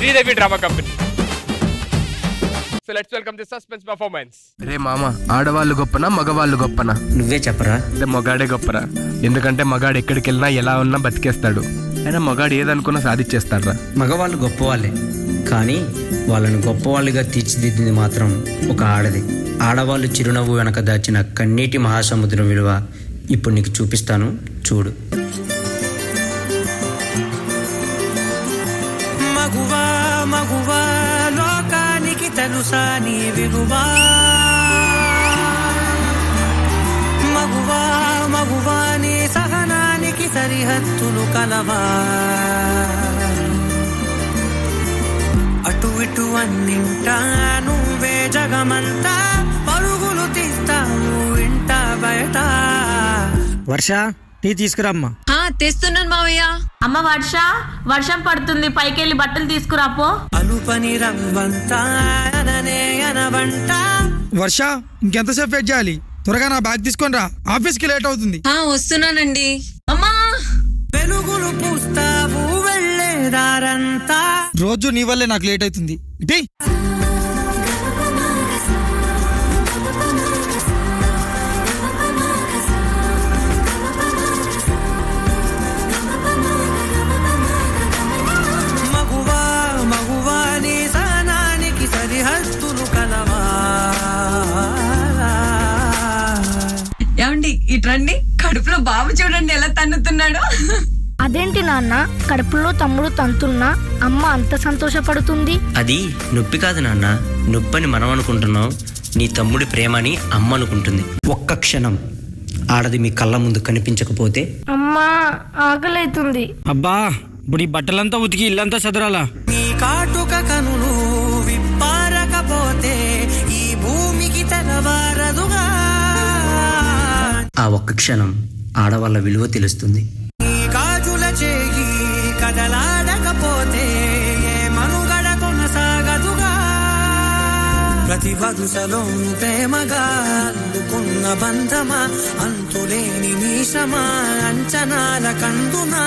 Sridevi drama company so let's welcome the suspense performance రే మామ ఆడవాళ్ళు గొప్పనా మగవాళ్ళు గొప్పనా నువ్వే చెప్పరా అంటే మగాడే గొప్పరా ఎందుకంటే మగాడు ఎక్కడికి వెళ్ళినా ఎలా ఉన్నా బతికేస్తాడు అయినా మగాడు ఏదనుకున్నా సాధించేస్తాడ్రా మగవాళ్ళు గొప్పవాళ్ళే కానీ వాళ్ళని గొప్పవాళ్ళుగా తీర్చిదిద్దింది మాత్రం ఒక ఆడది ఆడవాళ్ళు చిరునవ్వు వెనక దాచిన కన్నీటి మహాసముద్రం విలువ ఇప్పుడు నీకు చూపిస్తాను చూడు మగువా మగువా లోకానికి తెలుసా నీ విలువా మగువా మగువా నీ సహనానికి సరిహద్దులు కలవా అటు ఇటు అన్నింటా నువ్వే జగమంతా పరుగులు తీస్తావు ఇంట బయట వర్ష టీ తీసుకురమ్మా ఆ, తెస్తున్నాను మావయ్య అమ్మ వర్ష వర్షం పడుతుంది పైకెళ్ళి బట్టలు తీసుకురాపో అలుపని రవ్వంతా అననే అనవంట వర్ష ఇంకెంతసేపు వెయిట్ చేయాలి త్వరగా నా బ్యాగ్ తీసుకొని రా ఆఫీస్కి లేట్ అవుతుంది ఆ, వస్తున్నానండి అమ్మా వెలుగులు పూస్తావు వెళ్ళేదారంతా రోజు నీ వల్లే నాకు లేట్ అవుతుంది ఇటీ మగువా మగువా నీ సహనానికి సరిహద్దులు కలవా ఏమండి ఇట్రండి కడుపులో బాబు చూడండి ఎలా తన్నుతున్నాడు అదేంటి నాన్న కడుపులో తమ్ముడు తంతున్నా అమ్మ అంత సంతోషపడుతుంది అది నొప్పి కాదు నాన్న నొప్పని మనం అనుకుంటున్నాం నీ తమ్ముడి ప్రేమని అమ్మ అనుకుంటుంది ఒక్క క్షణం ఆడది మీ కళ్ళ ముందు కనిపించకపోతే అమ్మా ఆకలైతుంది అబ్బా ఇప్పుడు ఈ బట్టలంతా ఉతికి ఇల్లంతా చదరాలా నీ కాటుక కనులు విప్పారకపోతే ఈ భూమికి తెలవారదుగా ఆ ఒక్క క్షణం ఆడవాళ్ళ విలువ తెలుస్తుంది నీ గాజుల చేయి కదలాడకపోతే ఏ మనుగడ కొనసాగదుగా ప్రతి వదుసలో ప్రేమగా అందుకున్న బంధమా అంతులేని మీసమా అంచనాల కందునా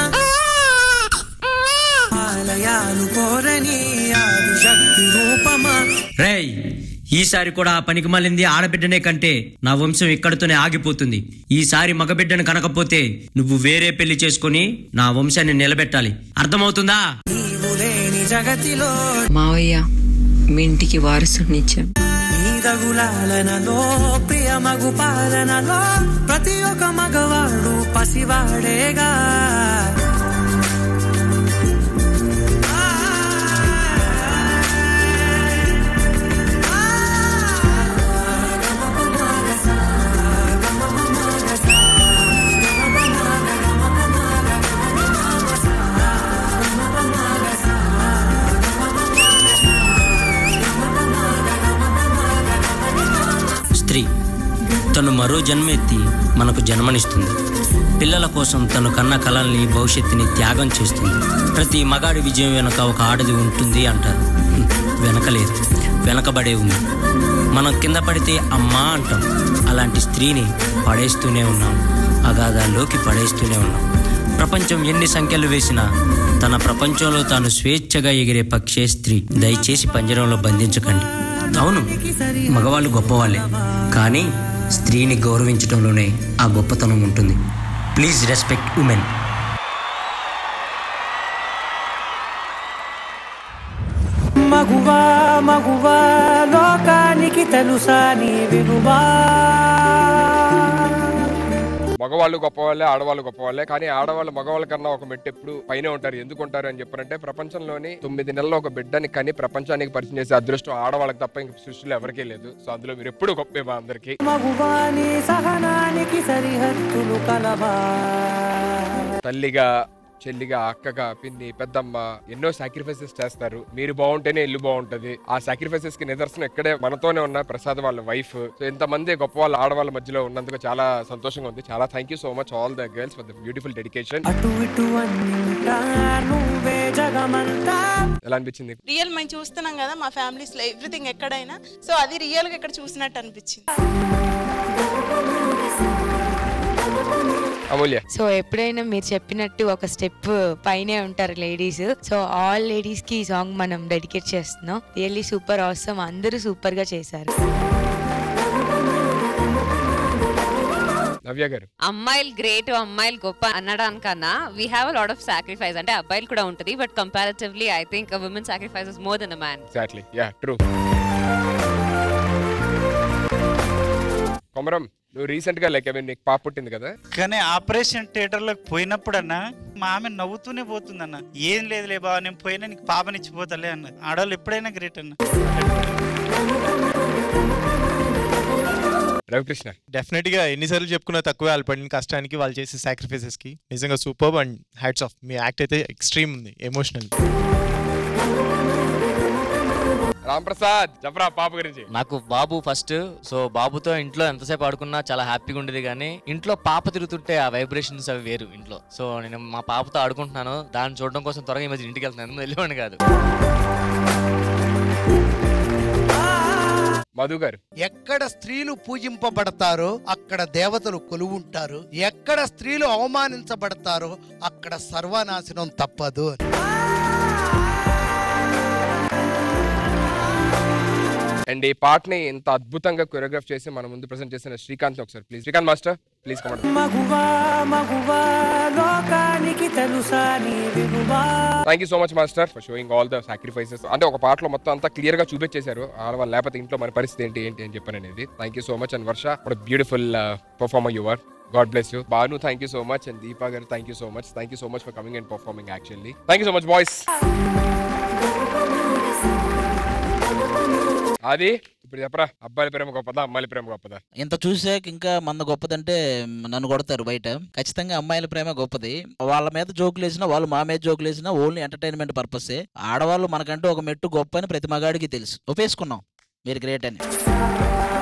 ఆలయాలు కోరని ఆదిశక్తి రూపమా రేయ్ ఈసారి కూడా ఆ పనికి మళ్ళింది ఆడబిడ్డనే కంటే నా వంశం ఇక్కడితోనే ఆగిపోతుంది ఈసారి మగబిడ్డను కనకపోతే నువ్వు వేరే పెళ్లి చేసుకొని నా వంశాన్ని నిలబెట్టాలి అర్థమవుతుందా నీవు లేని జగతిలో మావయ్య మీ ఇంటికి వారసునిచ్చాం నీ దగులాలనలో ప్రియ మగు పాలనలో ప్రతి ఒక్క మగవాడు పసివాడేగా స్త్రీ తను మరో జన్మ ఎత్తి మనకు జన్మనిస్తుంది పిల్లల కోసం తను కన్న కళల్ని భవిష్యత్తుని త్యాగం చేస్తుంది ప్రతి మగాడి విజయం వెనక ఒక ఆడది ఉంటుంది అంటారు హ్మ్, వెనకలేదు వెనకబడే ఉంది మనం కింద పడితే అమ్మా అంటాం అలాంటి స్త్రీని పడేస్తూనే ఉన్నాం అగాధాల్లోకి పడేస్తూనే ఉన్నాం ప్రపంచం ఎన్ని సంఖ్యలు వేసినా తన ప్రపంచంలో తాను స్వేచ్ఛగా ఎగిరే పక్షే స్త్రీ దయచేసి పంజరంలో బంధించకండి అవును మగవాళ్ళు గొప్పవాళ్ళే కానీ స్త్రీని గౌరవించడంలోనే ఆ గొప్పతనం ఉంటుంది ప్లీజ్ రెస్పెక్ట్ ఉమెన్ మగువా మగువా లోకానికి తెలుసా నీ విలువా మగవాళ్ళు గొప్పవాళ్ళే ఆడవాళ్ళు గొప్పవాళ్ళే కానీ ఆడవాళ్ళు మగవాళ్ళ కన్నా ఒక మెట్టు ఎప్పుడు పైన ఉంటారు ఎందుకు ఉంటారు అని చెప్పారంటే ప్రపంచంలోని తొమ్మిది నెలల ఒక బిడ్డని కని ప్రపంచానికి పరిచయం చేసే అదృష్టం ఆడవాళ్ళకి తప్ప ఇంక సృష్టిలో ఎవరికీ లేదు సో అందులో మీరు ఎప్పుడు గొప్పే మా అందరికి మగువా నీ సహనానికి సరిహద్దులు కలవా తల్లిగా చెల్లిగా అక్కగా పిన్ని పెద్దమ్మ ఎన్నో సాక్రిఫైసెస్ చేస్తారు మీరు బాగుంటేనే ఇల్లు బాగుంటది ఆ సాక్రిఫైసెస్ కి నిదర్శనం ఇక్కడే మనతోనే ఉన్న ప్రసాద్ వాళ్ళ వైఫ్ సో ఇంతమంది గొప్ప వాళ్ళ ఆడవాళ్ళ మధ్యలో ఉన్నందుకు చాలా సంతోషంగా ఉంది చాలా thank you so much all the girls for the beautiful dedication అటు ఇటు అన్నింటా నువ్వే జగమంతా ఎలా అనిపించింది రియల్ మేము చూస్తున్నాం కదా మా ఫ్యామిలీస్ లో ఎవ్రీథింగ్ ఎక్కడైనా సో అది రియల్ గా ఇక్కడ చూసినట్టు అనిపించింది అమూల్య సో ఎప్పుడైనా మీరు చెప్పినట్టు ఒక స్టెప్ పైనే ఉంటారు లేడీస్ సో ఆల్ లేడీస్ కి ఈ సాంగ్ మనం డెడికేట్ చేస్తున్నాం రియల్లీ సూపర్ అవసరం అందరూ సూపర్ గా చేశారు నవ్య గారు అమ్మాయిలు గ్రేట్ అమ్మాయిలు గొప్ప అనడానికన్నా we have a lot of sacrifice అంటే అబ్బాయిలు కూడా ఉంటుంది but comparatively I think women sacrifice is more than a man exactly ya true Komaram నువ్వు రీసెంట్ గా లైక్ ఐ మీన్ నీకు పాప పుట్టింది కదా కానీ ఆపరేషన్ థియేటర్లోకి పోయినప్పుడన్నా మా ఆమె నవ్వుతూనే పోతుందన్న ఏం లేదులే బావ నేను పోయినా నీకు పాపనిచ్చిపోతలే అన్న ఆడవాళ్ళు ఎప్పుడైనా గ్రేట్ అన్న రవికృష్ణ డెఫినెట్ గా ఎన్నిసార్లు చెప్పుకున్నా తక్కువే వాళ్ళు పడిన కష్టానికి వాళ్ళు చేసే సాక్రిఫైసెస్ కి నిజంగా సూపర్ అండ్ హ్యాట్స్ ఆఫ్ మీ యాక్ట్ అయితే ఎక్స్ట్రీమ్ ఉంది ఎమోషనల్ రామ్ ప్రసాద్ చెప్పరా పాప గురించి నాకు బాబు ఫస్ట్ సో బాబుతో ఇంట్లో ఎంతసేపు ఆడుకున్నా చాలా హ్యాపీగా ఉండేది కానీ ఇంట్లో పాప తిరుగుతుంటే ఆ వైబ్రేషన్స్ అవి వేరు ఇంట్లో సో నేను మా పాపతో ఆడుకుంటున్నాను దాన్ని చూడడం కోసం త్వరగా ఈ మధ్య ఇంటికి వెళ్తున్నాను వెళ్ళేవాడిని కాదు మధు గారు ఎక్కడ స్త్రీలు పూజింపబడతారో అక్కడ దేవతలు కొలువుంటారు ఎక్కడ స్త్రీలు అవమానించబడతారో అక్కడ సర్వనాశనం తప్పదు అని అండ్ ఈ పాటని ఇంత అద్భుతంగా కొరియోగ్రాఫ్ చేసి మన ముందు ప్రెసెంట్ చేసిన శ్రీకాంత్ ఒకసారి ప్లీజ్ శ్రీకాంత్ మాస్టర్ ప్లీజ్ కమండి మగువా మగువా లోకానికి తెలుసా నీ విలువా thank you so much master for showing all the sacrifices అంటే ఒక పాటలో మొత్తం అంతా క్లియర్ గా చూపించేశారు ఆడవాళ్ళు లేకపోతే ఇంట్లో మన పరిస్థితి ఏంటి ఏంటి అని చెప్పాను అనేది thank you so much and Varsha beautiful performer your God bless you Banu thank you so much and Deepa గారు thank you so much thank you so much for coming and performing actually thank you so much boys అది ఇప్పుడు చెప్పరా అబ్బాయిల ప్రేమ గొప్పదా అమ్మాయిల ప్రేమ గొప్పదా ఇంత చూసాక ఇంకా మన గొప్పదంటే నన్ను కొడతారు బయట ఖచ్చితంగా అమ్మాయిల ప్రేమ గొప్పది వాళ్ళ మీద జోకులు వేసినా వాళ్ళు మా మీద జోకులు వేసినా ఓన్లీ ఎంటర్టైన్మెంట్ పర్పసే ఆడవాళ్ళు మనకంటూ ఒక మెట్టు గొప్ప అని ప్రతి మగాడికి తెలుసు ఒప్పేసుకున్నాం మీరు గ్రేట్ అని